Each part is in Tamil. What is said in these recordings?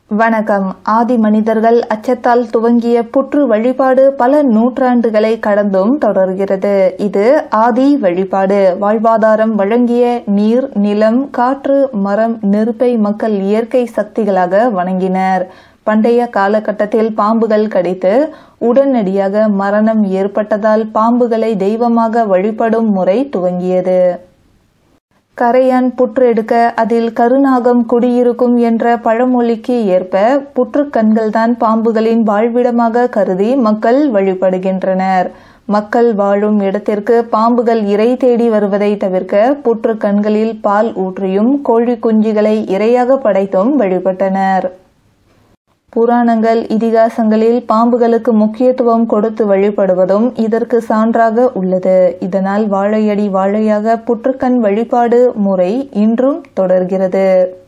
வணக்கம் ஆதி மனிதர்கள் அச்சத்தால் துவங்கிய புற்று வழிபாடு பல நூற்றாண்டுகளை கடந்தும் தொடர்கிறது இது ஆதி வழிபாடு வாழ்வாதாரம் வழங்கிய நீர் நிலம் காற்று மரம் நெருப்பை மக்கள் இயற்கை சக்திகளாக வணங்கினர் பண்டைய காலகட்டத்தில் பாம்புகள் கடித்து உடனடியாக மரணம் ஏற்பட்டதால் பாம்புகளை தெய்வமாக வழிபடும் முறை துவங்கியது கரையான் புற்று எடுக்க அதில் கருநாகம் குடியிருக்கும் என்ற பழமொழிக்கு ஏற்ப புற்றுக்கண்கள்தான் பாம்புகளின் வாழ்விடமாக கருதி மக்கள் வழிபடுகின்றனர் மக்கள் வாழும் இடத்திற்கு பாம்புகள் இரை தேடி வருவதை தவிர்க்க புற்று கண்களில் பால் ஊற்றியும் கோழி குஞ்சுகளை இரையாக படைத்தும் வழிபட்டனர் புராணங்கள் இதிகாசங்களில் பாம்புகளுக்கு முக்கியத்துவம் கொடுத்து வழிபடுவதும் இதற்கு சான்றாக உள்ளது இதனால் வாழையடி வாழையாக புற்றுக்கண் வழிபாடு முறை இன்றும் தொடர்கிறது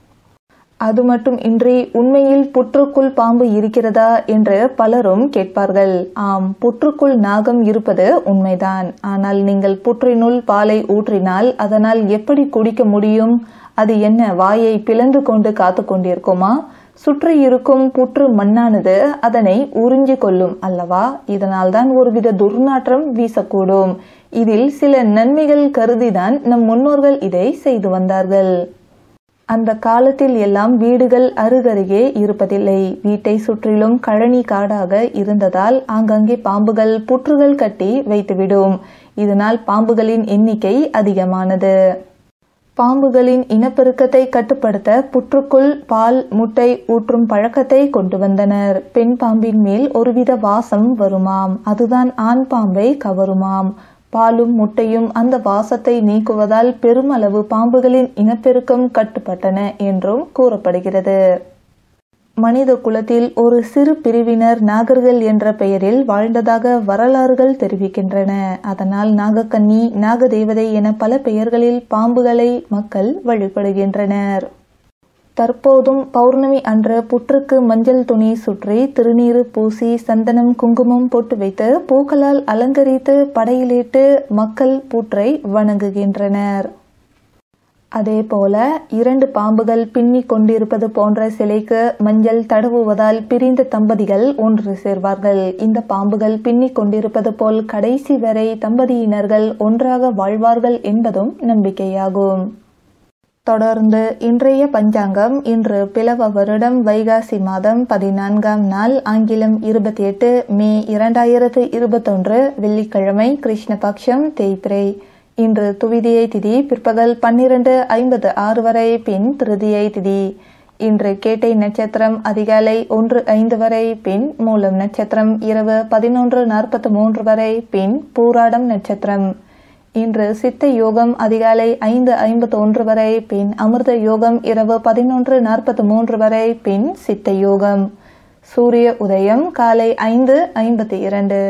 அது மட்டும் இன்றி உண்மையில் புற்றுக்குள் பாம்பு இருக்கிறதா என்று பலரும் கேட்பார்கள் ஆம் புற்றுக்குள் நாகம் இருப்பது உண்மைதான் ஆனால் நீங்கள் புற்றினுள் பாலை ஊற்றினால் அதனால் எப்படி குடிக்க முடியும் அது என்ன வாயை பிளந்து கொண்டு காத்து கொண்டிருக்குமா சுற்றி இருக்கும் புற்று மண்ணானது அதனை உறிஞ்சி கொள்ளும் அல்லவா இதனால்தான் ஒருவித துர்நாற்றம் வீசக்கூடும் இதில் சில நன்மைகள் கருதிதான் நம் முன்னோர்கள் இதை செய்து வந்தார்கள் அந்த காலத்தில் எல்லாம் வீடுகள் அருகருகே இருப்பதில்லை வீட்டை சுற்றிலும் கழனி காடாக இருந்ததால் ஆங்காங்கே பாம்புகள் புற்றுகள் கட்டி வைத்துவிடும் இதனால் பாம்புகளின் எண்ணிக்கை அதிகமானது பாம்புகளின் இனப்பெருக்கத்தை கட்டுப்படுத்த புற்றுக்குள் பால் முட்டை ஊற்றும் பழக்கத்தை கொண்டு வந்தனர் பெண் பாம்பின் மேல் ஒருவித வாசம் வருமாம் அதுதான் ஆண் பாம்பை கவருமாம் பாலும் முட்டையும் அந்த வாசத்தை நீக்குவதால் பெருமளவு பாம்புகளின் இனப்பெருக்கம் கட்டுப்பட்டன என்றும் கூறப்படுகிறது மனித குலத்தில் ஒரு சிறு பிரிவினர் நாகர்கள் என்ற பெயரில் வாழ்ந்ததாக வரலாறுகள் தெரிவிக்கின்றன அதனால் நாகக்கன்னி நாகதேவதை என பல பெயர்களில் பாம்புகளை மக்கள் வழிபடுகின்றனர் தற்போதும் பௌர்ணமி அன்று புற்றுக்கு மஞ்சள் துணி சுற்றி திருநீறு பூசி சந்தனம் குங்குமம் போட்டு வைத்து பூக்களால் அலங்கரித்து படையிலிட்டு மக்கள் புற்றை வணங்குகின்றனர் அதே போல இரண்டு பாம்புகள் பின்னி கொண்டிருப்பது போன்ற சிலைக்கு மஞ்சள் தடவுவதால் பிரிந்த தம்பதிகள் ஒன்று சேர்வார்கள் இந்த பாம்புகள் பின்னி கொண்டிருப்பது போல் கடைசி வரை தம்பதியினர்கள் ஒன்றாக வாழ்வார்கள் என்பதும் நம்பிக்கையாகும் தொடர்ந்து இன்றைய பஞ்சாங்கம் இன்று பிளவ வருடம் வைகாசி மாதம் பதினான்காம் நாள் ஆங்கிலம் இருபத்தி எட்டு மே இரண்டாயிரத்து இருபத்தொன்று வெள்ளிக்கிழமை கிருஷ்ணபக்ஷம் தேய்பிரை இன்று துவிதியை திதி பிற்பகல் பன்னிரண்டு ஐம்பது ஆறு வரை பின் திருதியை திதி இன்று கேட்டை நட்சத்திரம் அதிகாலை ஒன்று ஐந்து வரை பின் மூலம் நட்சத்திரம் இரவு பதினொன்று நாற்பத்தி மூன்று வரை பின் பூராடம் நட்சத்திரம் இன்று சித்த யோகம் அதிகாலை ஐந்து ஐம்பத்தி ஒன்று வரை பின் அமிர்த யோகம் இரவு பதினொன்று நாற்பத்தி மூன்று வரை பின் சித்த யோகம் சூரிய உதயம் காலை ஐந்து ஐம்பத்தி இரண்டு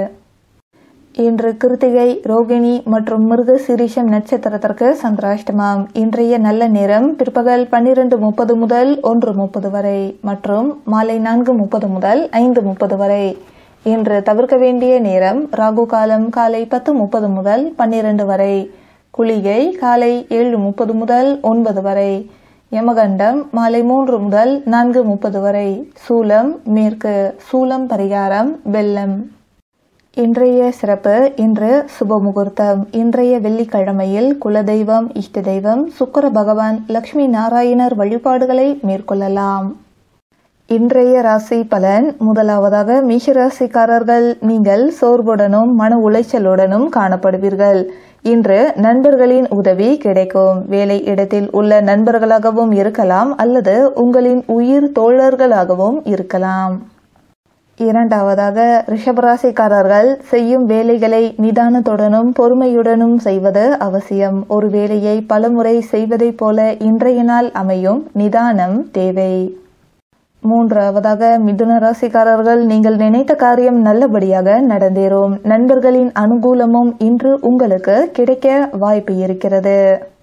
இன்று கிருத்திகை ரோகிணி மற்றும் மிருக சிரீஷம் நட்சத்திரத்திற்கு சந்திராஷ்டமம் இன்றைய நல்ல நேரம் பிற்பகல் பன்னிரண்டு முப்பது முதல் ஒன்று முப்பது வரை மற்றும் மாலை நான்கு முப்பது முதல் ஐந்து முப்பது வரை இன்று தவிர்க்க வேண்டிய நேரம் ராகு காலம் காலை பத்து முப்பது முதல் பன்னிரண்டு வரை குளிகை காலை ஏழு முப்பது முதல் ஒன்பது வரை யமகண்டம் மாலை மூன்று முதல் நான்கு முப்பது வரை சூலம் மேற்கு சூலம் பரிகாரம் வெள்ளம் இன்றைய சிறப்பு இன்று சுப முகூர்த்தம் இன்றைய வெள்ளிக்கிழமையில் குலதெய்வம் இஷ்ட தெய்வம் சுக்கர பகவான் லட்சுமி நாராயணர் வழிபாடுகளை மேற்கொள்ளலாம் இன்றைய ராசி பலன் முதலாவதாக மேஷராசிக்காரர்கள் நீங்கள் சோர்வுடனும் மன உளைச்சலுடனும் காணப்படுவீர்கள் இன்று நண்பர்களின் உதவி கிடைக்கும் வேலை இடத்தில் உள்ள நண்பர்களாகவும் இருக்கலாம் அல்லது உங்களின் உயிர் தோழர்களாகவும் இருக்கலாம் இரண்டாவதாக ரிஷபராசிக்காரர்கள் செய்யும் வேலைகளை நிதானத்துடனும் பொறுமையுடனும் செய்வது அவசியம் ஒரு வேலையை பலமுறை செய்வதைப் போல இன்றைய நாள் அமையும் நிதானம் தேவை மூன்றாவதாக மிதுன ராசிக்காரர்கள் நீங்கள் நினைத்த காரியம் நல்லபடியாக நடந்தேறும் நண்பர்களின் அனுகூலமும் இன்று உங்களுக்கு கிடைக்க வாய்ப்பு இருக்கிறது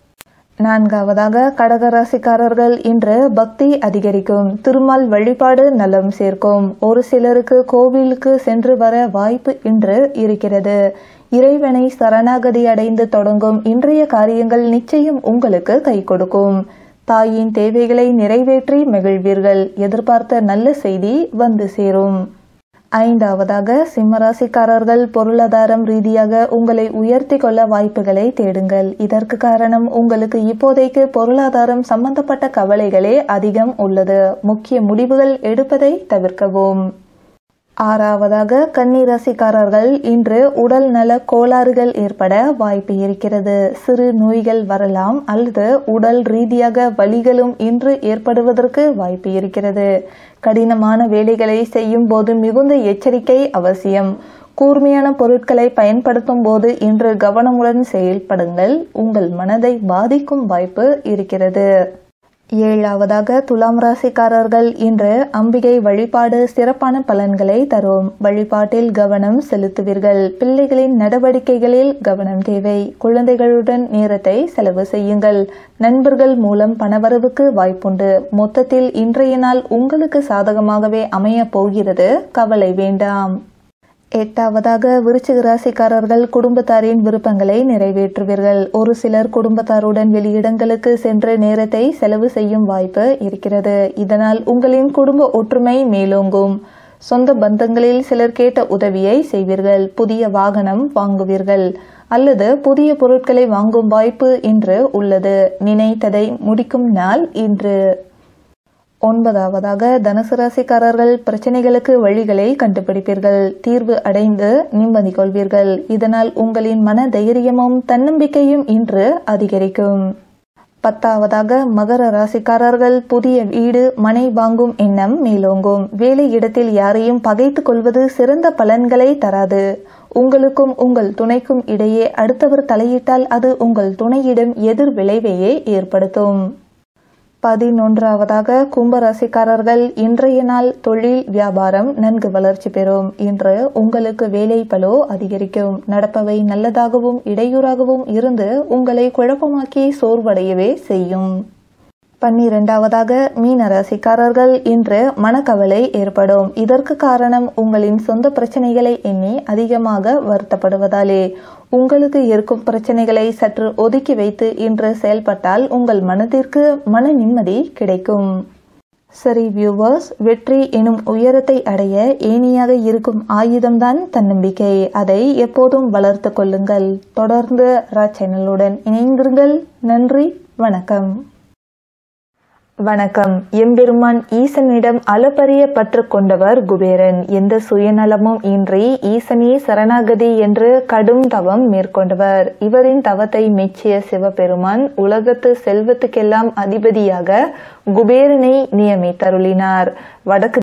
நான்காவதாக கடகராசிக்காரர்கள் இன்று பக்தி அதிகரிக்கும் திருமால் வழிபாடு நலம் சேர்க்கும் ஒரு சிலருக்கு கோவிலுக்கு சென்று வர வாய்ப்பு இன்று இருக்கிறது இறைவனை சரணாகதி அடைந்து தொடங்கும் இன்றைய காரியங்கள் நிச்சயம் உங்களுக்கு கை கொடுக்கும் தாயின் தேவைகளை நிறைவேற்றி மகிழ்வீர்கள் எதிர்பார்த்த நல்ல செய்தி வந்து சேரும் ஐந்தாவதாக சிம்மராசிக்காரர்கள் பொருளாதாரம் ரீதியாக உங்களை உயர்த்தி கொள்ள வாய்ப்புகளை தேடுங்கள் இதற்கு காரணம் உங்களுக்கு இப்போதைக்கு பொருளாதாரம் சம்பந்தப்பட்ட கவலைகளே அதிகம் உள்ளது முக்கிய முடிவுகள் எடுப்பதை தவிர்க்கவும் ஆறாவதாக கன்னிராசிக்காரர்கள் இன்று உடல் நல கோளாறுகள் ஏற்பட வாய்ப்பு இருக்கிறது சிறு நோய்கள் வரலாம் அல்லது உடல் ரீதியாக வலிகளும் இன்று ஏற்படுவதற்கு வாய்ப்பு இருக்கிறது கடினமான வேலைகளை செய்யும் போது மிகுந்த எச்சரிக்கை அவசியம் கூர்மையான பொருட்களை பயன்படுத்தும் போது இன்று கவனமுடன் செயல்படுங்கள் உங்கள் மனதை பாதிக்கும் வாய்ப்பு இருக்கிறது ஏழாவதாக துலாம் ராசிக்காரர்கள் இன்று அம்பிகை வழிபாடு சிறப்பான பலன்களை தரும் வழிபாட்டில் கவனம் செலுத்துவீர்கள் பிள்ளைகளின் நடவடிக்கைகளில் கவனம் தேவை குழந்தைகளுடன் நேரத்தை செலவு செய்யுங்கள் நண்பர்கள் மூலம் பணவரவுக்கு வாய்ப்புண்டு மொத்தத்தில் இன்றைய நாள் உங்களுக்கு சாதகமாகவே அமைய போகிறது கவலை வேண்டாம் எட்டாவதாக விருச்சிக ராசிக்காரர்கள் குடும்பத்தாரின் விருப்பங்களை நிறைவேற்றுவீர்கள் ஒரு சிலர் குடும்பத்தாருடன் வெளியிடங்களுக்கு சென்று நேரத்தை செலவு செய்யும் வாய்ப்பு இருக்கிறது இதனால் உங்களின் குடும்ப ஒற்றுமை மேலோங்கும் சொந்த பந்தங்களில் சிலர் கேட்ட உதவியை செய்வீர்கள் புதிய வாகனம் வாங்குவீர்கள் அல்லது புதிய பொருட்களை வாங்கும் வாய்ப்பு இன்று உள்ளது நினைத்ததை முடிக்கும் நாள் இன்று ஒன்பதாவதாக தனுசு ராசிக்காரர்கள் பிரச்சனைகளுக்கு வழிகளை கண்டுபிடிப்பீர்கள் தீர்வு அடைந்து நிம்மதி கொள்வீர்கள் இதனால் உங்களின் மன தைரியமும் தன்னம்பிக்கையும் இன்று அதிகரிக்கும் பத்தாவதாக மகர ராசிக்காரர்கள் புதிய வீடு மனை வாங்கும் எண்ணம் மேலோங்கும் வேலை இடத்தில் யாரையும் பகைத்துக் கொள்வது சிறந்த பலன்களை தராது உங்களுக்கும் உங்கள் துணைக்கும் இடையே அடுத்தவர் தலையிட்டால் அது உங்கள் துணையிடம் எதிர் விளைவையே ஏற்படுத்தும் பதினொன்றாவதாக கும்பராசிக்காரர்கள் இன்றைய நாள் தொழில் வியாபாரம் நன்கு வளர்ச்சி பெறும் இன்று உங்களுக்கு வேலை பலோ அதிகரிக்கும் நடப்பவை நல்லதாகவும் இடையூறாகவும் இருந்து உங்களை குழப்பமாக்கி சோர்வடையவே செய்யும் பன்னிரெண்டாவதாக மீன ராசிக்காரர்கள் இன்று மனக்கவலை ஏற்படும் இதற்கு காரணம் உங்களின் சொந்த பிரச்சனைகளை எண்ணி அதிகமாக வருத்தப்படுவதாலே உங்களுக்கு இருக்கும் பிரச்சனைகளை சற்று ஒதுக்கி வைத்து இன்று செயல்பட்டால் உங்கள் மனதிற்கு மன நிம்மதி கிடைக்கும் சரி வியூவர்ஸ் வெற்றி எனும் உயரத்தை அடைய ஏனியாக இருக்கும் ஆயுதம்தான் தன்னம்பிக்கை அதை எப்போதும் வளர்த்து கொள்ளுங்கள் தொடர்ந்து ரா சேனலுடன் இணைந்திருங்கள் நன்றி வணக்கம் வணக்கம் எம்பெருமான் ஈசனிடம் அளப்பரிய பற்று கொண்டவர் குபேரன் எந்த சுயநலமும் இன்றி ஈசனே சரணாகதி என்று கடும் தவம் மேற்கொண்டவர் இவரின் தவத்தை மெச்சிய சிவபெருமான் உலகத்து செல்வத்துக்கெல்லாம் அதிபதியாக குபேரனை நியமித்தருளினார் வடக்கு